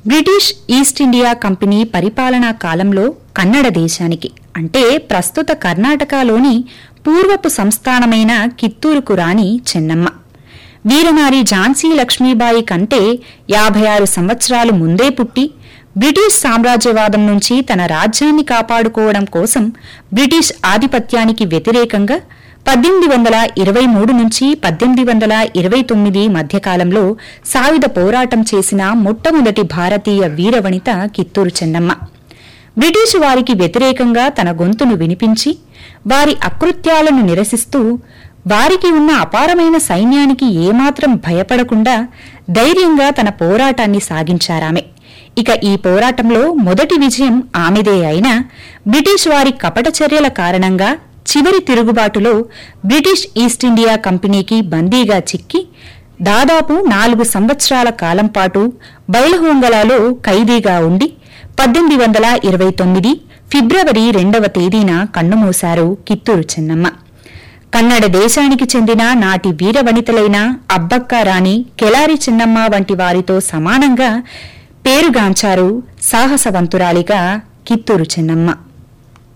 British east India company పరిపాలనా కాలంలో కన్నడ దేశానికి అంటే ప్రస్తుత కర్ణాటకలోని పూర్వపు సంస్థానమైన కిత్తూరుకు రాణి చెన్నమ్మ వీరనారి ఝాన్సీ లక్ష్మీబాయి కంటే యాభై ఆరు సంవత్సరాలు ముందే పుట్టి బ్రిటిష్ సామ్రాజ్యవాదం నుంచి తన రాజ్యాన్ని కాపాడుకోవడం కోసం బ్రిటిష్ ఆధిపత్యానికి వ్యతిరేకంగా పద్దెనిమిది వందల ఇరవై మూడు నుంచి పద్దెనిమిది వందల ఇరవై తొమ్మిది మధ్యకాలంలో సాయుధ పోరాటం చేసిన మొట్టమొదటి భారతీయ వీరవనిత కిత్తూరు చెన్నమ్మ బ్రిటిష్ వారికి వ్యతిరేకంగా తన గొంతును వినిపించి వారి అకృత్యాలను నిరసిస్తూ వారికి ఉన్న అపారమైన సైన్యానికి ఏమాత్రం భయపడకుండా ధైర్యంగా తన పోరాటాన్ని సాగించారామె ఇక ఈ పోరాటంలో మొదటి విజయం ఆమెదే అయినా బ్రిటిష్ వారి కపట చర్యల కారణంగా చివరి తిరుగుబాటులో బ్రిటిష్ ఈస్ట్ ఇండియా కంపెనీకి బందీగా చిక్కి దాదాపు నాలుగు సంవత్సరాల కాలం పాటు బయలుహొంగలాలో ఖైదీగా ఉండి పద్దెనిమిది వందల ఇరవై తొమ్మిది ఫిబ్రవరి రెండవ తేదీన కన్నుమూశారు కిత్తూరు చెన్నమ్మ కన్నడ దేశానికి చెందిన నాటి వీరవనితలైన అబ్బక్క రాణి కెలారి చిన్నమ్మ వంటి వారితో సమానంగా పేరుగాంచారు సాహసవంతురాలిగా కిత్తూరు చెన్నమ్మ